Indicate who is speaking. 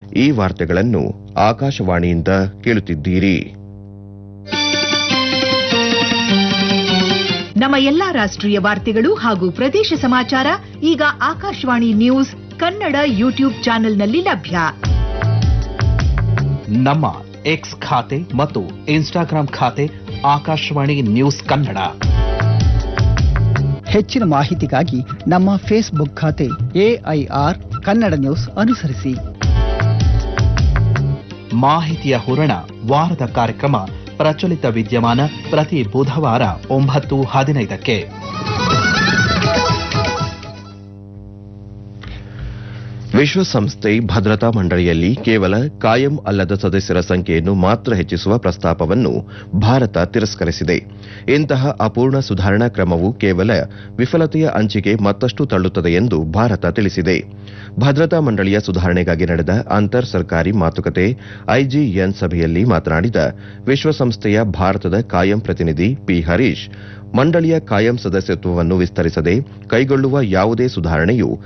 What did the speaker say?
Speaker 1: ಈ ವಾರ್ತೆಗಳನ್ನು ಆಕಾಶವಾಣಿಯಿಂದ ಕೇಳುತ್ತಿದ್ದೀರಿ
Speaker 2: ನಮ್ಮ ಎಲ್ಲಾ ರಾಷ್ಟ್ರೀಯ ವಾರ್ತೆಗಳು ಹಾಗೂ ಪ್ರದೇಶ ಸಮಾಚಾರ ಈಗ ಆಕಾಶವಾಣಿ ನ್ಯೂಸ್ ಕನ್ನಡ ಯೂಟ್ಯೂಬ್ ಚಾನೆಲ್ನಲ್ಲಿ ಲಭ್ಯ
Speaker 3: ನಮ್ಮ ಎಕ್ಸ್ ಖಾತೆ ಮತ್ತು ಇನ್ಸ್ಟಾಗ್ರಾಂ ಖಾತೆ ಆಕಾಶವಾಣಿ ನ್ಯೂಸ್ ಕನ್ನಡ
Speaker 4: ಹೆಚ್ಚಿನ ಮಾಹಿತಿಗಾಗಿ ನಮ್ಮ ಫೇಸ್ಬುಕ್ ಖಾತೆ ಎಐಆರ್ ಕನ್ನಡ ನ್ಯೂಸ್ ಅನುಸರಿಸಿ
Speaker 3: ಮಾಹಿತಿಯ ಹೂರಣ ವಾರದ ಕಾರ್ಯಕ್ರಮ ಪ್ರಚಲಿತ ವಿದ್ಯಮಾನ ಪ್ರತಿ ಬುಧವಾರ ಒಂಬತ್ತು ಹದಿನೈದಕ್ಕೆ
Speaker 1: ವಿಶ್ವಸಂಸ್ಥೆ ಭದ್ರತಾ ಮಂಡಳಿಯಲ್ಲಿ ಕೇವಲ ಕಾಯಂ ಅಲ್ಲದ ಸದಸ್ಯರ ಸಂಖ್ಯೆಯನ್ನು ಮಾತ್ರ ಹೆಚ್ಚಿಸುವ ಪ್ರಸ್ತಾಪವನ್ನು ಭಾರತ ತಿರಸ್ಕರಿಸಿದೆ ಇಂತಹ ಅಪೂರ್ಣ ಸುಧಾರಣಾ ಕ್ರಮವು ಕೇವಲ ವಿಫಲತೆಯ ಅಂಚಿಗೆ ಮತ್ತಷ್ಟು ತಳ್ಳುತ್ತದೆ ಎಂದು ಭಾರತ ತಿಳಿಸಿದೆ ಭದ್ರತಾ ಮಂಡಳಿಯ ಸುಧಾರಣೆಗಾಗಿ ನಡೆದ ಅಂತರ್ ಸರ್ಕಾರಿ ಮಾತುಕತೆ ಐಜಿಎನ್ ಸಭೆಯಲ್ಲಿ ಮಾತನಾಡಿದ ವಿಶ್ವಸಂಸ್ಥೆಯ ಭಾರತದ ಕಾಯಂ ಪ್ರತಿನಿಧಿ ಪಿ ಹರೀಶ್ ಮಂಡಳಿಯ ಕಾಯಂ ಸದಸ್ಯತ್ವವನ್ನು ವಿಸ್ತರಿಸದೆ ಕೈಗೊಳ್ಳುವ ಯಾವುದೇ ಸುಧಾರಣೆಯು